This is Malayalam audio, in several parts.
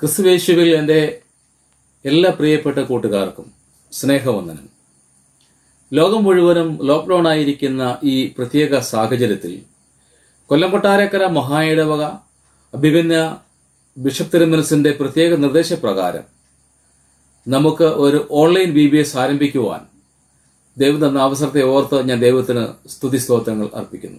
ക്രിസ്തുവേശുവിൽ എൻ്റെ എല്ലാ പ്രിയപ്പെട്ട കൂട്ടുകാർക്കും സ്നേഹവന്ദനം ലോകം മുഴുവനും ലോക്ക്ഡൌൺ ആയിരിക്കുന്ന ഈ പ്രത്യേക സാഹചര്യത്തിൽ കൊല്ലം കൊട്ടാരക്കര മഹായിടവക അഭിമന്യ ബിഷപ്പ് തിരുമനസിന്റെ പ്രത്യേക നിർദ്ദേശപ്രകാരം നമുക്ക് ഒരു ഓൺലൈൻ ബി ബി എസ് ആരംഭിക്കുവാൻ ദൈവം തന്ന അവസരത്തെ ഓർത്ത് ഞാൻ ദൈവത്തിന് സ്തുതി സ്തോത്രങ്ങൾ അർപ്പിക്കുന്നു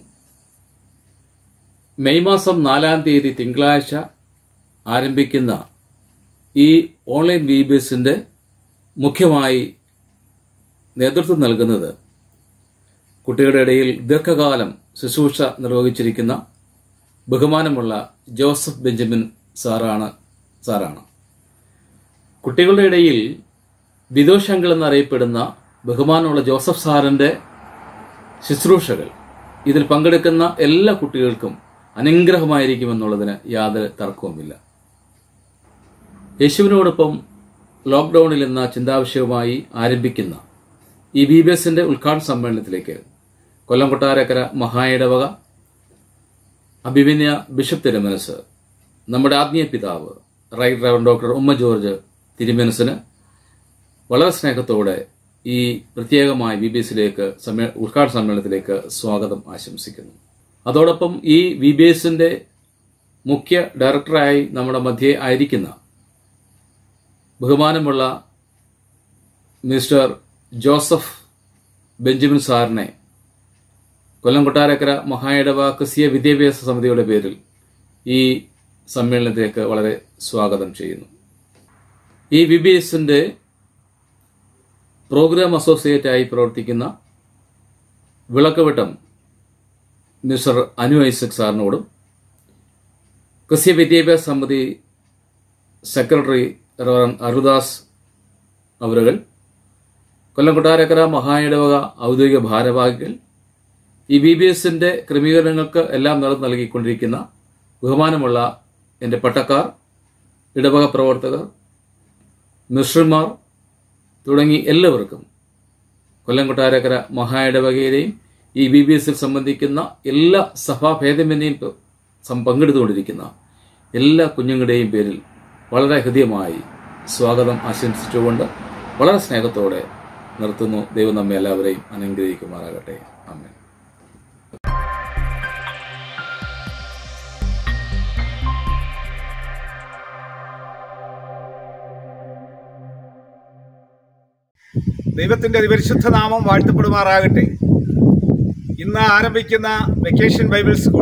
മെയ് മാസം നാലാം തീയതി തിങ്കളാഴ്ച ആരംഭിക്കുന്ന ഈ ഓൺലൈൻ ബി ബി എസിന്റെ മുഖ്യമായി നേതൃത്വം നൽകുന്നത് കുട്ടികളുടെ ഇടയിൽ ദീർഘകാലം ശുശ്രൂഷ നിർവഹിച്ചിരിക്കുന്ന ബഹുമാനമുള്ള ജോസഫ് ബെഞ്ചമിൻ സാറാണ് സാറാണ് കുട്ടികളുടെ ഇടയിൽ വിദോഷങ്ങൾ എന്നറിയപ്പെടുന്ന ബഹുമാനമുള്ള ജോസഫ് സാറിന്റെ ശുശ്രൂഷകൾ ഇതിൽ പങ്കെടുക്കുന്ന എല്ലാ കുട്ടികൾക്കും അനുഗ്രഹമായിരിക്കുമെന്നുള്ളതിന് യാതൊരു തർക്കവുമില്ല യേശുവിനോടൊപ്പം ലോക്ക്ഡൌണിൽ എന്ന ചിന്താവിഷയവുമായി ആരംഭിക്കുന്ന ഈ ബി ബി എസിന്റെ ഉദ്ഘാടന സമ്മേളനത്തിലേക്ക് കൊല്ലം കൊട്ടാരക്കര മഹായിടവക അഭിമന്യ ബിഷപ്പ് തിരുമനസ് നമ്മുടെ ആത്മീയ പിതാവ് right reverend doctor Oommen George തിരുമനസിന് വളരെ സ്നേഹത്തോടെ ഈ പ്രത്യേകമായ ബി ബി എസിലേക്ക് സമ്മേ ഉദ്ഘാടന സമ്മേളനത്തിലേക്ക് സ്വാഗതം ആശംസിക്കുന്നു അതോടൊപ്പം ഈ ബി ബി എസിന്റെ മുഖ്യ ഡയറക്ടറായി നമ്മുടെ മധ്യേ ആയിരിക്കുന്ന ബഹുമാനമുള്ള മിസ്റ്റർ ജോസഫ് ബെഞ്ചമിൻ സാറിനെ കൊല്ലം കൊട്ടാരക്കര മഹായിടവ ക്രിസ്തീയ വിദ്യാഭ്യാസ സമിതിയുടെ പേരിൽ ഈ സമ്മേളനത്തിലേക്ക് വളരെ സ്വാഗതം ചെയ്യുന്നു ഈ ബി ബി എസിന്റെ പ്രോഗ്രാം അസോസിയേറ്റ് ആയി പ്രവർത്തിക്കുന്ന വിളക്കവട്ടം മിസ്റ്റർ അനു ഐസക് സാറിനോടും ക്രിസ്തീയ വിദ്യാഭ്യാസ സമിതി സെക്രട്ടറി റവറൻ അരുദാസ് അവരുകൾ കൊല്ലം കൊട്ടാരക്കര മഹായിടവക ഔദ്യോഗിക ഭാരവാഹികൾ ഈ ബി ബി എസിന്റെ ക്രമീകരണങ്ങൾക്ക് എല്ലാം നിറം നൽകിക്കൊണ്ടിരിക്കുന്ന ബഹുമാനമുള്ള എൻ്റെ പട്ടക്കാർ ഇടവക പ്രവർത്തകർ മിശ്രന്മാർ തുടങ്ങി എല്ലാവർക്കും കൊല്ലം കൊട്ടാരക്കര മഹായിടവകയിലെയും ഈ ബി ബി എസിൽ സംബന്ധിക്കുന്ന എല്ലാ സഭാഭേദമന്യെയും പങ്കെടുത്തുകൊണ്ടിരിക്കുന്ന എല്ലാ കുഞ്ഞുങ്ങളുടെയും പേരിൽ വളരെ ഹൃദ്യമായി സ്വാഗതം ആശംസിച്ചുകൊണ്ട് വളരെ സ്നേഹത്തോടെ നിർത്തുന്നു ദൈവം നമ്മെ എല്ലാവരെയും അനുഗ്രഹിക്കുമാറാകട്ടെ അമ്മേ ദൈവത്തിന്റെ അതിപരിശുദ്ധ നാമം വാഴ്ത്തപ്പെടുമാറാകട്ടെ ഇന്ന് ആരംഭിക്കുന്ന വെക്കേഷൻ ബൈബിൾ സ്കൂൾ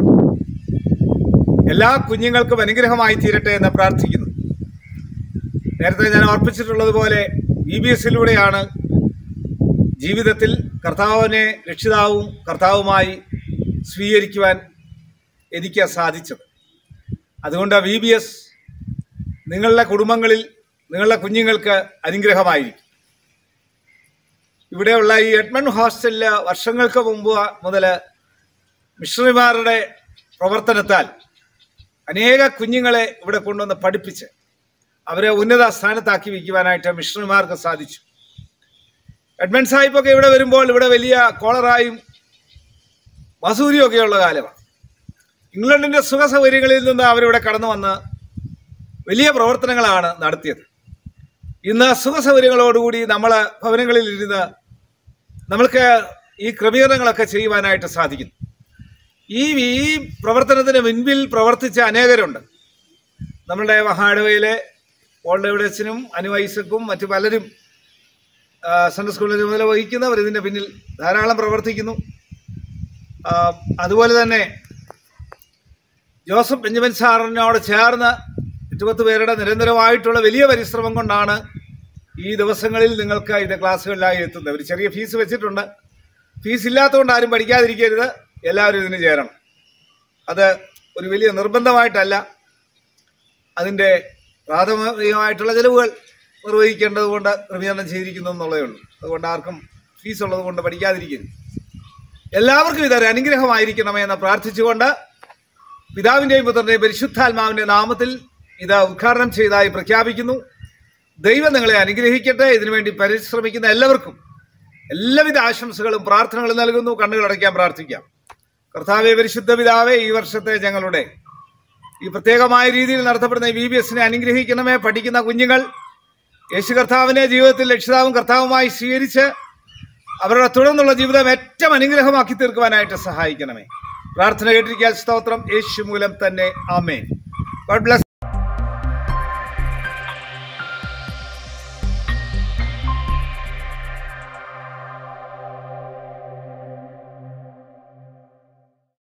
എല്ലാ കുഞ്ഞുങ്ങൾക്കും അനുഗ്രഹമായി തീരട്ടെ എന്ന് പ്രാർത്ഥിക്കുന്നു നേരത്തെ ഞാൻ ഓർപ്പിച്ചിട്ടുള്ളതുപോലെ ബി ബി എസിലൂടെയാണ് ജീവിതത്തിൽ കർത്താവിനെ രക്ഷിതാവും കർത്താവുമായി സ്വീകരിക്കുവാൻ എനിക്ക് സാധിച്ചത് അതുകൊണ്ട് ബി ബി എസ് നിങ്ങളുടെ കുടുംബങ്ങളിൽ നിങ്ങളുടെ കുഞ്ഞുങ്ങൾക്ക് അനുഗ്രഹമായിരിക്കും ഇവിടെയുള്ള ഈ എഡ്മണ്ട് ഹോസ്റ്റലില് വർഷങ്ങൾക്ക് മുമ്പ് മുതൽ മിഷണറിമാരുടെ പ്രവർത്തനത്താൽ അനേക കുഞ്ഞുങ്ങളെ ഇവിടെ കൊണ്ടുവന്ന് പഠിപ്പിച്ച് അവരെ ഉന്നത സ്ഥാനത്താക്കി വയ്ക്കുവാനായിട്ട് മിഷണറിമാർക്ക് സാധിച്ചു എഡ്മണ്ട് സാഹിബൊക്കെ ഇവിടെ വരുമ്പോൾ ഇവിടെ വലിയ കോളറായും മസൂരിയും ഒക്കെയുള്ള കാലമാണ് ഇംഗ്ലണ്ടിന്റെ സുഖ സൗകര്യങ്ങളിൽ നിന്ന് അവരിവിടെ കടന്നു വന്ന് വലിയ പ്രവർത്തനങ്ങളാണ് നടത്തിയത് ഇന്ന് സുഖ സൗകര്യങ്ങളോടുകൂടി നമ്മൾ ഭവനങ്ങളിൽ ഇരുന്ന് നമ്മൾക്ക് ഈ ക്രമീകരണങ്ങളൊക്കെ ചെയ്യുവാനായിട്ട് സാധിക്കുന്നു ഈ ഈ പ്രവർത്തനത്തിന് മുൻപിൽ പ്രവർത്തിച്ച അനേകരുണ്ട് നമ്മളുടെ മഹാടവയിലെ ഓൾഡേവിഡസിനും അനുവൈസക്കും മറ്റു പലരും സൺഡേ സ്കൂളിൽ ചുമതല വഹിക്കുന്നവർ ഇതിൻ്റെ പിന്നിൽ ധാരാളം പ്രവർത്തിക്കുന്നു ആ, അതുപോലെ തന്നെ ജോസഫ് ബെഞ്ചമിൻ സാറിനോട് ചേർന്ന് എട്ടുപത്ത് പേരുടെ നിരന്തരമായിട്ടുള്ള വലിയ പരിശ്രമം കൊണ്ടാണ് ഈ ദിവസങ്ങളിൽ നിങ്ങൾക്ക് ഇത് ക്ലാസ്സുകളിലായി എത്തുന്നത് ഒരു ചെറിയ ഫീസ് വെച്ചിട്ടുണ്ട് ഫീസ് ഇല്ലാത്തതുകൊണ്ട് ആരും പഠിക്കാതിരിക്കരുത് എല്ലാവരും ഇതിന് ചേരണം അത് ഒരു വലിയ നിർബന്ധമായിട്ടല്ല അതിൻ്റെ പ്രാഥമികമായിട്ടുള്ള ചിലവുകൾ നിർവഹിക്കേണ്ടത് കൊണ്ട് ക്രമീകരണം ചെയ്തിരിക്കുന്നു എന്നുള്ളതേ ഉള്ളൂ അതുകൊണ്ട് ആർക്കും ഫീസ് ഉള്ളത് കൊണ്ട് പഠിക്കാതിരിക്കരുത് എല്ലാവർക്കും ഇതൊരു അനുഗ്രഹമായിരിക്കണമേ എന്ന് പ്രാർത്ഥിച്ചുകൊണ്ട് പിതാവിന്റെയും പുത്രന്റെയും പരിശുദ്ധാത്മാവിന്റെ നാമത്തിൽ ഇത് ഉദ്ഘാടനം ചെയ്തതായി പ്രഖ്യാപിക്കുന്നു ദൈവം നിങ്ങളെ അനുഗ്രഹിക്കട്ടെ ഇതിനുവേണ്ടി പരിശ്രമിക്കുന്ന എല്ലാവർക്കും എല്ലാവിധ ആശംസകളും പ്രാർത്ഥനകളും നൽകുന്നു കണ്ണുകൾ അടയ്ക്കാൻ പ്രാർത്ഥിക്കാം കർത്താവെ പരിശുദ്ധ പിതാവെ ഈ വർഷത്തെ ഞങ്ങളുടെ ഈ പ്രത്യേകമായ രീതിയിൽ നടത്തപ്പെടുന്ന വി ബി എസിനെ അനുഗ്രഹിക്കണമേ പഠിക്കുന്ന കുഞ്ഞുങ്ങൾ യേശു കർത്താവിനെ ജീവിതത്തിൽ രക്ഷിതാവും കർത്താവുമായി സ്വീകരിച്ച് അവരുടെ തുടർന്നുള്ള ജീവിതം ഏറ്റവും അനുഗ്രഹമാക്കി തീർക്കുവാനായിട്ട് സഹായിക്കണമേ പ്രാർത്ഥന കേട്ടിരിക്കാൻ സ്തോത്രം യേശു മൂലം തന്നെ ആമേൻ ഗോഡ് ബ്ലസ്